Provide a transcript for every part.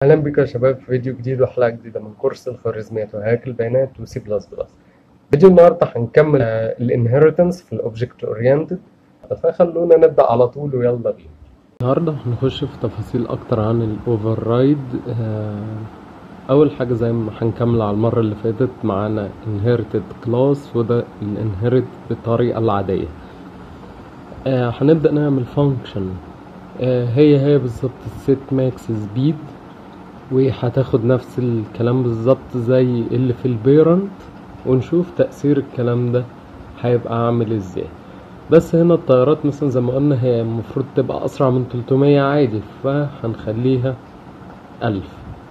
أهلا بكم يا شباب في فيديو جديد وحلقة جديدة من كورس الخوارزميات وهياكل البيانات وسي بلس بلس فيديو النهاردة هنكمل الانهيرتنس في الاوبجكت اورينتد فخلونا نبدأ على طول ويلا بينا النهاردة هنخش في تفاصيل أكتر عن الأوفر رايد أول حاجة زي ما هنكمل على المرة اللي فاتت معانا inherited class وده الانهيرت بالطريقة العادية آه، هنبدأ نعمل function آه، هي هي بالظبط الست ماكس سبيد وهتاخد نفس الكلام بالظبط زي اللي في البيرنت ونشوف تأثير الكلام ده هيبقى عامل ازاي بس هنا الطيارات مثلا زي ما قلنا هي المفروض تبقى أسرع من 300 عادي فهنخليها ألف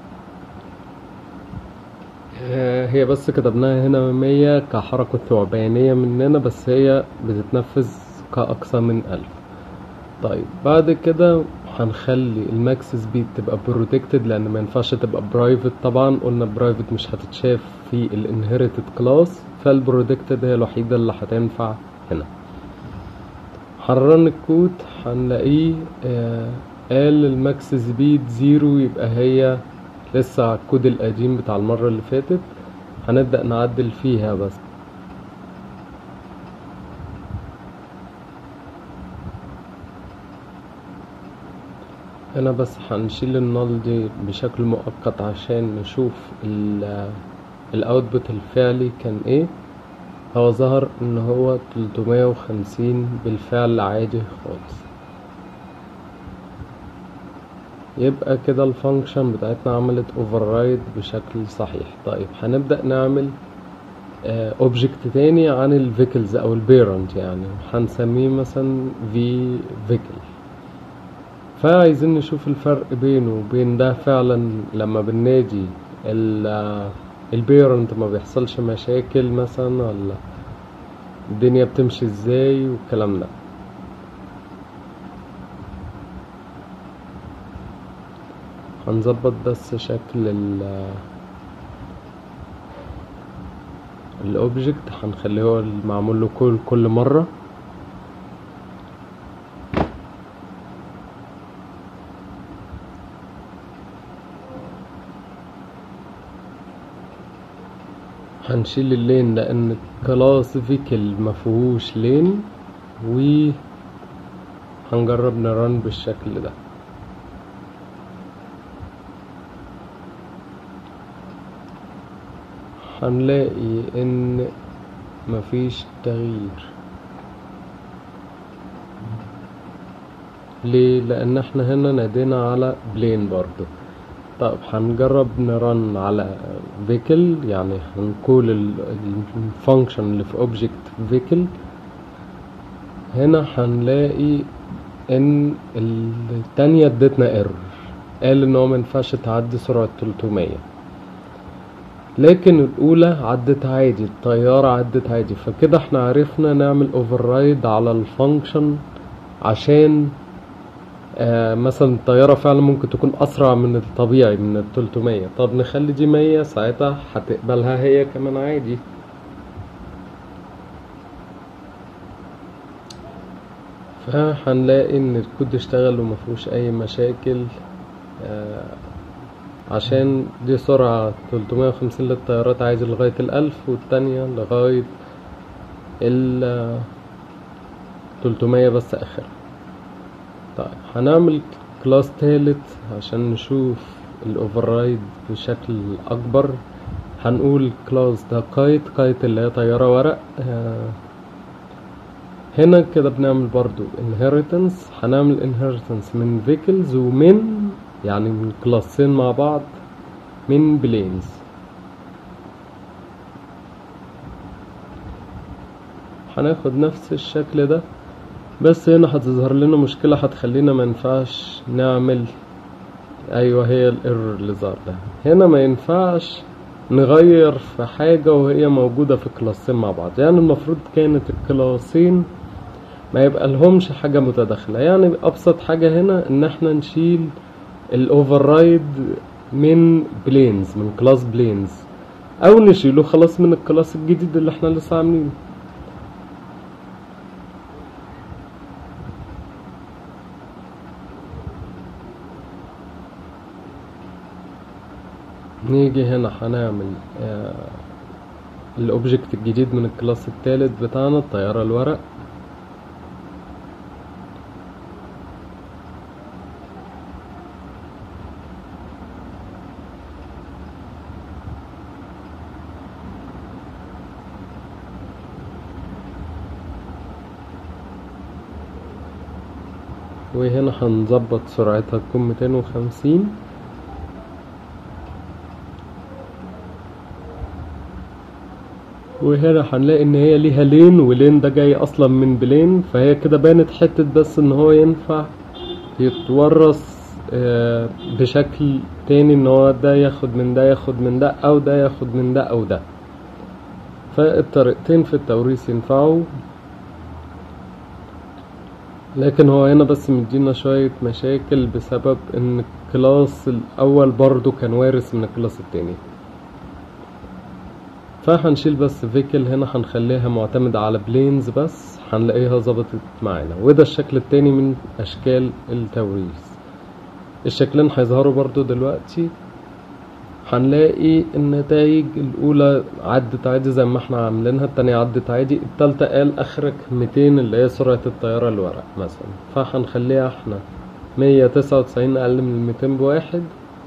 آه، هي بس كتبناها هنا مية كحركة ثعبانية مننا بس هي بتتنفذ كأقصى من ألف طيب بعد كده هنخلي الماكس سبيد تبقى بروتكتد لان ما ينفعش تبقى برايفت طبعا قلنا برايفت مش هتتشاف في الانهيرتد كلاس فالبروتكتد هي الوحيده اللي هتنفع هنا حررنا الكود هنلاقيه آه قال الماكس سبيد زيرو يبقى هي لسه على الكود القديم بتاع المره اللي فاتت هنبدا نعدل فيها بس هنا بس هنشيل النال دي بشكل مؤقت عشان نشوف الاوتبوت الفعلي كان ايه هو ظهر ان هو 350 بالفعل عادي خالص يبقى كده الفانكشن بتاعتنا عملت اوفررايد بشكل صحيح طيب هنبدأ نعمل اوبجكت تاني عن الفيكلز او البيرنت يعني هنسميه مثلا في فيكل فعايزين نشوف الفرق بينه وبين ده فعلا لما بننادي البيرنت ما بيحصلش مشاكل مثلا ولا الدنيا بتمشي ازاي والكلام ده هنظبط بس شكل ال الاوبجكت هنخليه هو المعمول له كل كل مره هنشيل اللين لان كلاس فيكل مفيهوش لين و هنجرب نرن بالشكل ده هنلاقي ان مفيش تغيير ليه لان احنا هنا نادينا على بلين برضو طيب هنجرب نرن على فيكل يعني هنقول الفانكشن اللي في اوبجكت فيكل هنا هنلاقي ان التانية ادتنا ايرور قال ان هو مينفعش تعدي سرعة 300 لكن الاولى عدت عادي الطيارة عدت عادي فكده احنا عرفنا نعمل اوفررايد على الفانكشن عشان آه مثلا الطيارة فعلا ممكن تكون أسرع من الطبيعي من التلتمية طب نخلي دي مية ساعتها هتقبلها هي كمان عادي فهنلاقي ان الكود اشتغل ومفيهوش اي مشاكل آه عشان دي سرعة 350 للطيارات عايز لغاية الألف والتانية لغاية ال 300 بس آخر طيب هنعمل كلاس تالت عشان نشوف الاوفررايد بشكل اكبر هنقول كلاس ده كايت كايت اللي هي طيارة ورق آه هنا كده بنعمل برضو inheritance هنعمل inheritance من vehicles ومن يعني من كلاسين مع بعض من بلينز هناخد نفس الشكل ده بس هنا هتظهر لنا مشكلة هتخلينا ما ينفعش نعمل ايوه هي الايرور اللي ظهر ده هنا ما ينفعش نغير في حاجة وهي موجودة في كلاسين مع بعض يعني المفروض كانت الكلاسين ما يبقى لهمش حاجة متداخلة يعني ابسط حاجة هنا ان احنا نشيل الاوفررايد من بلينز من كلاس بلينز او نشيله خلاص من الكلاس الجديد اللي احنا لسه عاملينه نيجي هنا هنعمل آه الاوبجكت الجديد من الكلاس التالت بتاعنا الطيارة الورق وهنا هنظبط سرعتها تكون ميتين وخمسين وهنا هنلاقي ان هي ليها لين ولين ده جاي اصلا من بلين فهي كده بانت حتة بس ان هو ينفع يتورث آه، بشكل تاني ان هو ده ياخد من ده ياخد من ده او ده ياخد من ده او ده فالطريقتين في التوريث ينفعوا لكن هو هنا بس مدينا شوية مشاكل بسبب ان الكلاس الاول برضو كان وارث من الكلاس التاني فهنشيل بس فيكل هنا هنخليها معتمدة على بلينز بس هنلاقيها ظبطت معانا وده الشكل التاني من اشكال التوريث الشكلين هيظهروا برضو دلوقتي هنلاقي النتائج الأولى عدت عادي زي ما احنا عاملينها التانية عدت عادي التالتة قال آخرك 200 اللي هي سرعة الطيارة الورق مثلا فهنخليها احنا 199 أقل من 200 بواحد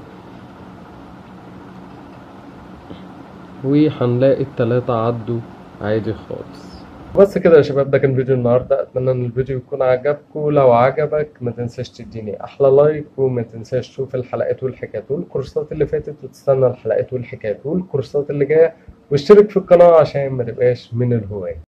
وهنلاقي التلاتة عدوا عادي خالص بس كده يا شباب ده كان فيديو النهارده اتمنى ان الفيديو يكون عجبكم لو عجبك ما تنساش تديني احلى لايك وما تنساش تشوف الحلقات والحكايات والكورسات اللي فاتت وتستنى الحلقات والحكايات والكورسات اللي جايه واشترك في القناه عشان ما تبقاش من الهواة